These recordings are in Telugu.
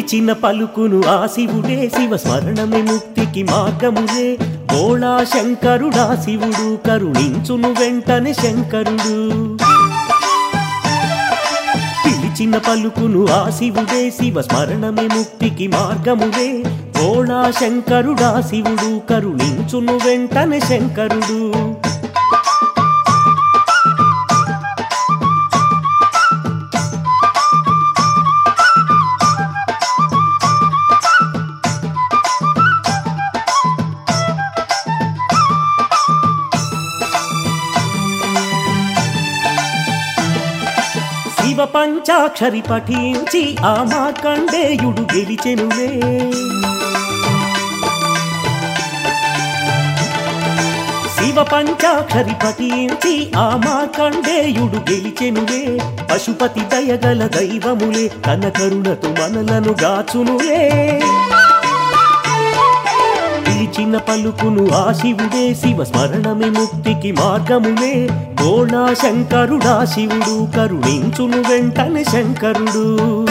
పిలిచిన పలుకును ఆ శివుడే శివ స్మరణమే ముక్తికి మార్గములే బోళా శంకరుడా శివుడు కరుణించును వెంటనే శంకరుడు పిలిచిన పలుకును ఆ శివుడే శివ స్మరణమే ముక్తికి మార్గములే బోళా శంకరుడా శివుడు కరుణించును వెంటనే శంకరుడు శివ పంచాక్షరి పఠించి ఆ మార్కండేయుడు గెలిచెనులే శివ పంచాక్షరి పఠించి ఆ మార్కండేయుడు గెలిచెనులే పశుపతి దయగల దైవములే తన కరుణతో మనలను గాచునులే పిలిచిన పలుకును ఆ శివుడే శివ స్మరణమే ముక్తికి మార్గములే గోళా శంకరుడా శివుడు కరుణించును వెంటనే శంకరుడు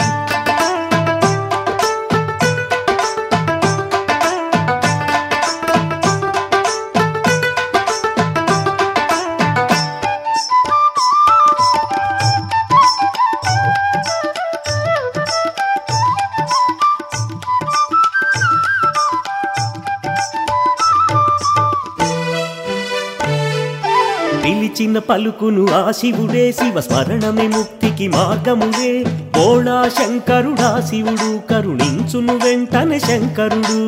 పిలిచిన పలుకును ఆ శివుడే శివ స్మరణమే ముక్తికి మార్గములే గోళా శంకరుడా శివుడు కరుణించును వెంటనే శంకరుడు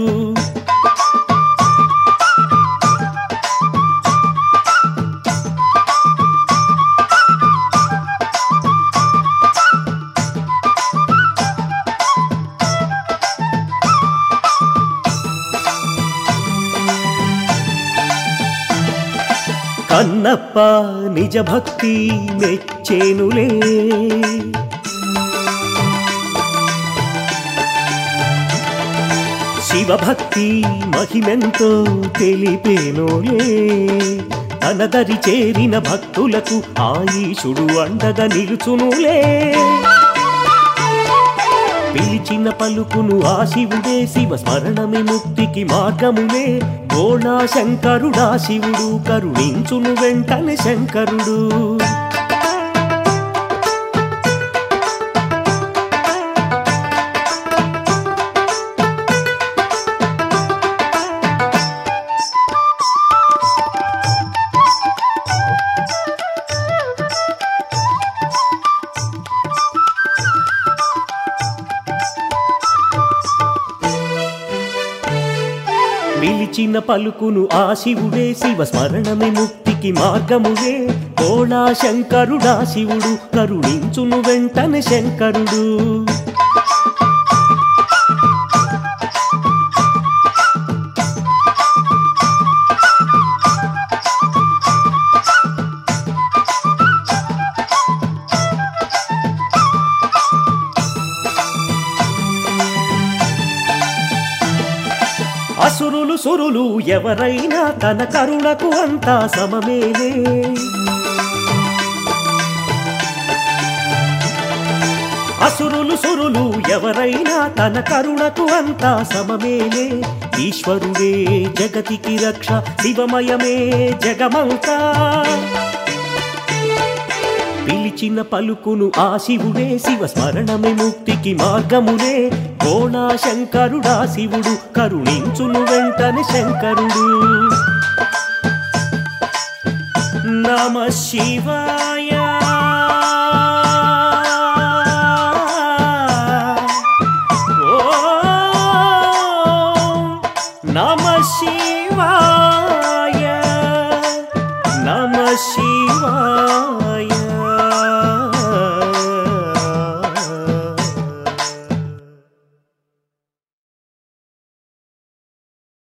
కన్నప్ప నిజ భక్తి మెచ్చేనులే శివభక్తి మహిమెంతో తెలిపేనోలే తనదరి చేరిన భక్తులకు ఆయుషుడు అండగా నిలుచునులే పిలిచిన పలుకును ఆ శివుడే శివ స్మరణమే ముక్తికి మార్గములే గోళా శంకరుడా శివుడు కరుణించును వెంటనే శంకరుడు పిలిచిన పలుకును ఆ శివుడే శివ స్మరణమే ముక్తికి మార్గములే గోళా శంకరుడా శివుడు కరుణించును వెంటనే శంకరుడు అసురులు సురులు ఎవరైనా తన కరుణకు అంతా సమమేలే అసురులు సురులు ఎవరైనా తన కరుణకు అంతా సమమేలే ఈశ్వరుడే జగతికి రక్ష శివమయమే జగమంతా పిలిచిన పలుకును ఆ శివుడే శివ స్మరణమే ముక్తికి మార్గములే కోణా శంకరుడా శివుడు కరుణించును వెంటనే శంకరుడు నమ శివాయ